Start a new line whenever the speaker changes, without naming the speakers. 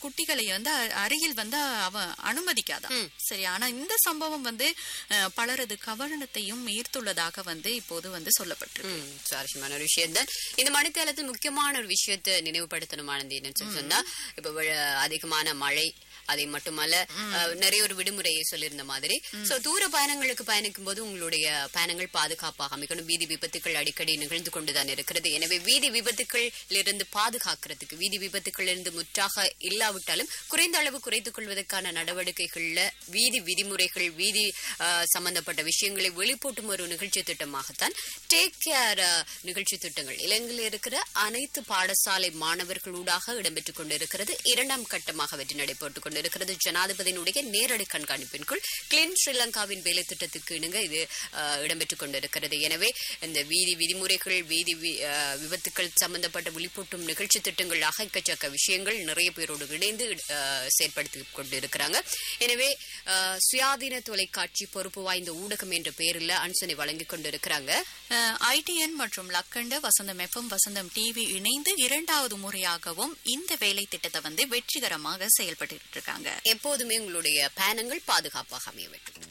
குட்டிகளை வந்து அ- அருகில் வந்து அவன் அனுமதிக்காதான் சரி ஆனா இந்த சம்பவம் வந்து அஹ், பலரது கவனத்தையும் ஈர்த்துள்ளதாக வந்து இப்போது வந்து சொல்லப்பட்டிருக்கு
ம், சுவாரஸ்யமான ஒரு விஷயம் தான் இந்த மணித்தேலத்தில் முக்கியமான ஒரு விஷயத்தை நினைவுபடுத்தணுமானது என்னன்னு சொல்லி சொன்னா இப்ப வ- அதிகமான மழை அதை மட்டுமல்ல அஹ், நிறைய ஒரு விடுமுறையை சொல்லியிருந்த மாதிரி சோ தூர பயணங்களுக்கு பயணிக்கும் போது உங்களுடைய பயணங்கள் பாதுகாப்பாக அமைக்கணும் வீதி விபத்துக்கள் அடிக்கடி நிகழ்ந்து கொண்டுதான் இருக்கிறது எனவே வீதி விபத்துக்களில் இருந்து பாதுகாக்கிறதுக்கு வீதி விபத்துக்களில் இருந்து முற்றாக இல்லாவிட்டாலும் குறைந்த அளவு குறைத்துக் கொள்வதற்கான நடவடிக்கைகள்ல வீதி விதிமுறைகள் வீதி அஹ், சம்பந்தப்பட்ட விஷயங்களை வெளிப்போட்டும் ஒரு நிகழ்ச்சி திட்டமாகத்தான் டேக் கேர் நிகழ்ச்சி திட்டங்கள் இலங்கையில் இருக்கிற அனைத்து பாடசாலை மாணவர்களூடாக இடம்பெற்றுக் கொண்டிருக்கிறது இரண்டாம் கட்டமாக வெற்றி நடைபெற்றுக் கொண்டிருக்கிறது ஜனாதிபதியினுடைய நேரடி கண்காணிப்பின் கீழ் கிளீன் ஸ்ரீலங்காவின் வேலை திட்டத்துக்கு இணங்க இது அஹ், இடம்பெற்றுக் கொண்டிருக்கிறது எனவே இந்த வீதி விதிமுறைகள் வீதி வி- அஹ், விபத்துக்கள் சம்பந்தப்பட்ட விழிப்பூட்டும் நிகழ்ச்சி திட்டங்களாக எக்கச்சக்க விஷயங்கள் நிறைய பேரோடு இணைந்து அஹ், செயற்படுத்திக் கொண்டிருக்கிறாங்க எனவே அஹ், சுயாதீன தொலைக்காட்சி பொறுப்பு வாய்ந்த ஊடகம் என்ற பெயரில் அனுசனை வழங்கிக் கொண்டிருக்கிறாங்க
ஐடிஎன் மற்றும் லக்கண்ட வசந்தம் எஃப்எம் வசந்தம் டிவி இணைந்து இரண்டாவது முறையாகவும் இந்த வேலை திட்டத்தை வந்து வெற்றிகரமாக செயல்பட்டு இருக்காங்க
எப்போதுமே உங்களுடைய பயணங்கள் பாதுகாப்பாக அமைய வேண்டும்